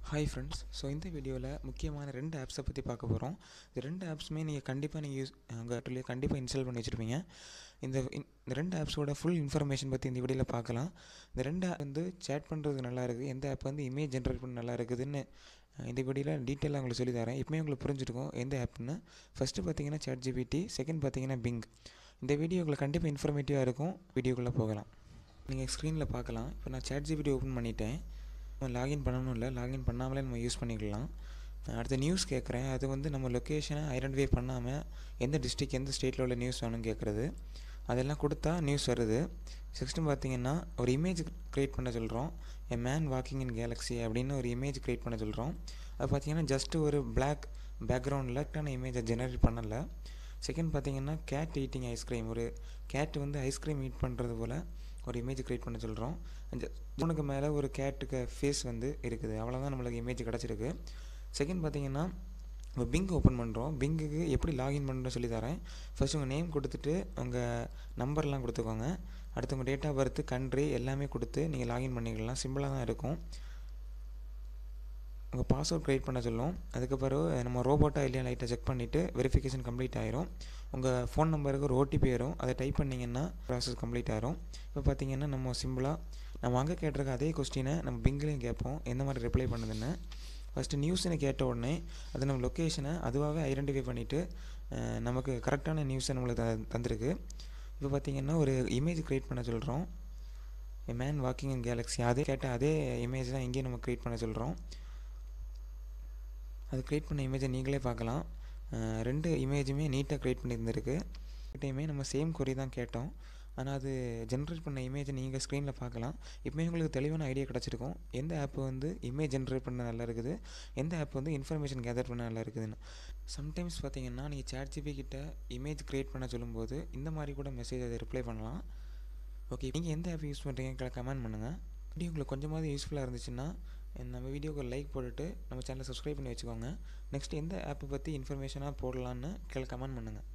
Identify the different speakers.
Speaker 1: hi friends so இந்த வீடியோவில் முக்கியமான ரெண்டு ஆப்ஸை பற்றி பார்க்க போகிறோம் இந்த ரெண்டு ஆப்ஸுமே நீங்கள் கண்டிப்பாக நீங்கள் யூஸ் உங்கள் ஆட்டிலே கண்டிப்பாக இன்ஸ்டால் பண்ணி வச்சுருப்பீங்க இந்த இன்- இந்த ரெண்டு ஆப்ஸோட ஃபுல் இன்ஃபர்மேஷன் பற்றி இந்த வீடியோவில் பார்க்கலாம் இந்த ரெண்டு ஆப் வந்து சேட் பண்ணுறதுக்கு நல்லா இருக்குது எந்த ஆப் வந்து இமேஜ் ஜென்ரேட் பண்ண நல்லா இருக்குதுன்னு அஹ், இந்த வீடியோவில் டீட்டெயிலாக உங்களுக்கு சொல்லி தரேன் இப்போயே உங்களுக்கு புரிஞ்சிருக்கும் எந்த ஆப்னு ஃபஸ்ட்டு பார்த்தீங்கன்னா சேட் ஜிபிடி செகண்ட் பார்த்தீங்கன்னா பிங் இந்த வீடியோ உங்களுக்கு கண்டிப்பாக இன்ஃபர்மேட்டிவாக இருக்கும் வீடியோக்குள்ளே போகலாம் நீங்கள் ஸ்க்ரீனில் பார்க்கலாம் இப்போ நான் சேட் ஜிபிடி ஓப்பன் பண்ணிட்டேன் நம்ம லாகின் பண்ணணும் இல்லை லாகின் பண்ணாமலே நம்ம யூஸ் பண்ணிக்கலாம் நான் அடுத்த நியூஸ் கேட்குறேன் அது வந்து நம்ம லொக்கேஷனை ஐடென்டிஃபை பண்ணாமல் எந்த டிஸ்ட்ரிக் எந்த ஸ்டேட்டில் உள்ள நியூஸ் வேணும்னு கேட்குறது அதெல்லாம் கொடுத்தா நியூஸ் வருது சிக்ஸ்ட்டு பார்த்தீங்கன்னா ஒரு இமேஜ் க்ரியேட் பண்ண சொல்கிறோம் a man walking in galaxy அப்படின்னு ஒரு இமேஜ் க்ரியேட் பண்ண சொல்கிறோம் அது பார்த்தீங்கன்னா ஜஸ்ட் ஒரு பிளாக் பேக்ரவுண்டில் கரெக்டான இமேஜை ஜெனரேட் பண்ணலை செகண்ட் பார்த்தீங்கன்னா கேட் ஈட்டிங் ஐஸ்கிரீம் ஒரு கேட் வந்து ஐஸ்கிரீம் ஈட் பண்ணுறது போல் ஒரு இமேஜ் க்ரியேட் பண்ண சொல்கிறோம் ஜோனுக்கு மேலே ஒரு கேட்டுக்கு ஃபேஸ் வந்து இருக்குது அவ்வளோதான் நம்மளுக்கு இமேஜ் கிடச்சிருக்கு செகண்ட் பார்த்தீங்கன்னா இப்போ பிங் ஓப்பன் பண்ணுறோம் பிங்குக்கு எப்படி லாகின் பண்ணுறோம் சொல்லி தரேன் ஃபர்ஸ்ட் உங்கள் நேம் கொடுத்துட்டு உங்கள் நம்பர்லாம் கொடுத்துக்கோங்க அடுத்து உங்கள் டேட் ஆஃப் பர்த் கண்ட்ரி எல்லாமே கொடுத்து நீங்கள் லாகின் பண்ணிக்கலாம் சிம்பிளாக தான் இருக்கும் உங்கள் பாஸ்வேர்ட் க்ரியேட் பண்ண சொல்லும் அதுக்கப்புறம் நம்ம ரோபோட்டாக இல்லையா லைட்டை செக் பண்ணிவிட்டு வெரிஃபிகேஷன் கம்ப்ளீட் ஆயிரும் உங்கள் ஃபோன் நம்பருக்கு ஒரு ஓடிபி வரும் அதை டைப் பண்ணிங்கன்னா ப்ராசஸ் கம்ப்ளீட் ஆயிரும் இப்போ பார்த்தீங்கன்னா நம்ம சிம்பிளாக நம்ம அங்கே கேட்டிருக்க அதே கொஸ்டினை நம்ம பிங்க்லேயும் கேட்போம் எந்த மாதிரி ரிப்ளை பண்ணுதுன்னு ஃபஸ்ட்டு நியூஸ்னு கேட்ட உடனே அது நம்ம லொக்கேஷனை அதுவாகவே ஐடென்டிஃபை பண்ணிவிட்டு நமக்கு கரெக்டான நியூஸை நம்மளுக்கு த- தந்திருக்கு இப்போ பார்த்தீங்கன்னா ஒரு இமேஜ் க்ரியேட் பண்ண சொல்கிறோம் a man walking in galaxy அதே கேட்ட அதே இமேஜ் தான் இங்கேயும் நம்ம க்ரியேட் பண்ண சொல்கிறோம் அது க்ரியேட் பண்ண இமேஜை நீங்களே பார்க்கலாம் அஹ் ரெண்டு இமேஜுமே நீட்டாக க்ரியேட் பண்ணியிருந்திருக்கு டைமே நம்ம சேம் கொரி தான் கேட்டோம் ஆனால் அது ஜென்ரேட் பண்ண இமேஜை நீங்கள் ஸ்க்ரீனில் பார்க்கலாம் இப்போமே உங்களுக்கு தெளிவான ஐடியா கிடச்சிருக்கும் எந்த ஆப் வந்து இமேஜ் ஜென்ரேட் பண்ண நல்லா இருக்குது எந்த ஆப் வந்து இன்ஃபர்மேஷன் கேதர் பண்ண நல்லா இருக்குதுன்னு சம்டைம்ஸ் பார்த்தீங்கன்னா நீங்கள் சேட் ஜிபி கிட்ட இமேஜ் க்ரியேட் பண்ண சொல்லும்போது இந்த மாதிரி கூட மெசேஜ் அதை ரிப்ளை பண்ணலாம் ஓகே நீங்கள் எந்த ஆப் யூஸ் பண்ணுறீங்க கமெண்ட் பண்ணுங்கள் வீடியோ உங்களுக்கு கொஞ்சமாவது யூஸ்ஃபுல்லாக இருந்துச்சுன்னா நம்ம வீடியோக்கு லைக் போட்டுட்டு நம்ம சேனலை சப்ஸ்கிரைப் பண்ணி வச்சுக்கோங்க நெக்ஸ்ட் எந்த ஆப்பை பற்றி இன்ஃபர்மேஷனாக போடலான்னு கீழே கமெண்ட் பண்ணுங்கள்